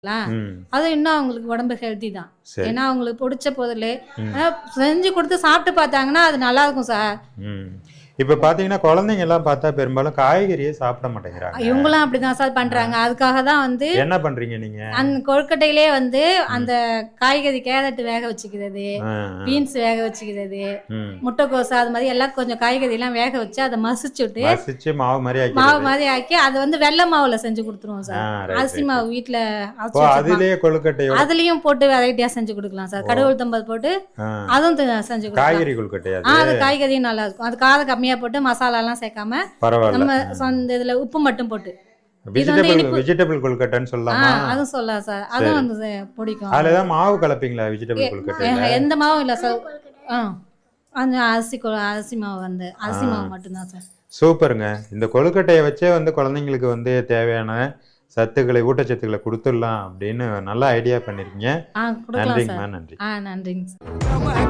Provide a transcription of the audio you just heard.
ம் அது இன்னும் அவங்களுக்கு உடம்பு ஹெல்த்தி தான் சரி ஏன்னா அவங்களுக்கு பிடிச்ச பொருள் ம். ஆனா, செஞ்சு கொடுத்து சாப்பிட்டு பார்த்தாங்கன்னா அது நல்லா இருக்கும் சார் ம் இப்போ பார்த்தீங்கன்னா குழந்தைங்க எல்லாம் பார்த்தா பெரும்பாலும் காய்கறியே சாப்பிட மாட்டேங்கிறாங்க இவங்களும் அப்படிதான் சார் பண்றாங்க அதுக்காக தான் வந்து என்ன பண்றீங்க நீங்க அந்த கொழுக்கட்டையிலே வந்து அந்த காய்கறி கேரட் வேக வச்சுக்கிறது ஆ, பீன்ஸ் வேக வச்சுக்கிறது ம் முட்டைக்கோசு அது மாதிரி எல்லாம் கொஞ்சம் காய்கறி எல்லாம் வேக வச்சு அதை மசிச்சுட்டு மசிச்சு மாவு மாதிரி மாவு ஆக்கி மாதிரி ஆக்கி அதை வந்து வெள்ளை மாவுல செஞ்சு கொடுத்துருவோம் ஆ சார் ரைட் அரிசி மாவு வீட்டுல ஓ அரைச்சு வச்சிருப்பாங்க. அதிலேயே கொழுக்கட்டையோட அதுலயும் போட்டு வெரைட்டியா செஞ்சு கொடுக்கலாம் சார் கடவுள் தம்பது போட்டு ஆ, அதுவும் த- செஞ்சு கொடுக்கலாம் காய்கறி கொழுக்கட்டை ஆ அது அது காய்கறியும் நல்லா இருக்கும் அது காரம் கம்மியா போட்டு மசாலா எல்லாம் சேர்க்காம பரவாயில்ல நம்ம சொந்த இதுல உப்பு மட்டும் போட்டு வெஜிடபிள் இனிப்பு- வெஜிடபிள் கொழுக்கட்டைன்னு ஆ சொல்லலாமா அதுவும் சொல்லலாம் சார் அதுவும் வந்து சே- பிடிக்கும் அதுல ஏதாவது மாவு கலப்பீங்களா வெஜிடபிள் ஏ- கொழுக்கட்டையில ஏ- எந்த மாவும் இல்ல சார் ஆ அந்த அரிசி கொ- அரிசி மாவு வந்து அரிசி மாவு மட்டும்தான் சார் சூப்பருங்க இந்த கொழுக்கட்டையை வச்சே வந்து குழந்தைங்களுக்கு வந்து தேவையான சத்துக்களை ஊட்டச்சத்துக்களை கொடுத்துடலாம் அப்படின்னு நல்ல ஐடியா பண்ணிருக்கீங்க ஆ கொடுக்கலாம் சார் நன்றிங்கம்மா நன்றி ஆ நன்றிங்க சார்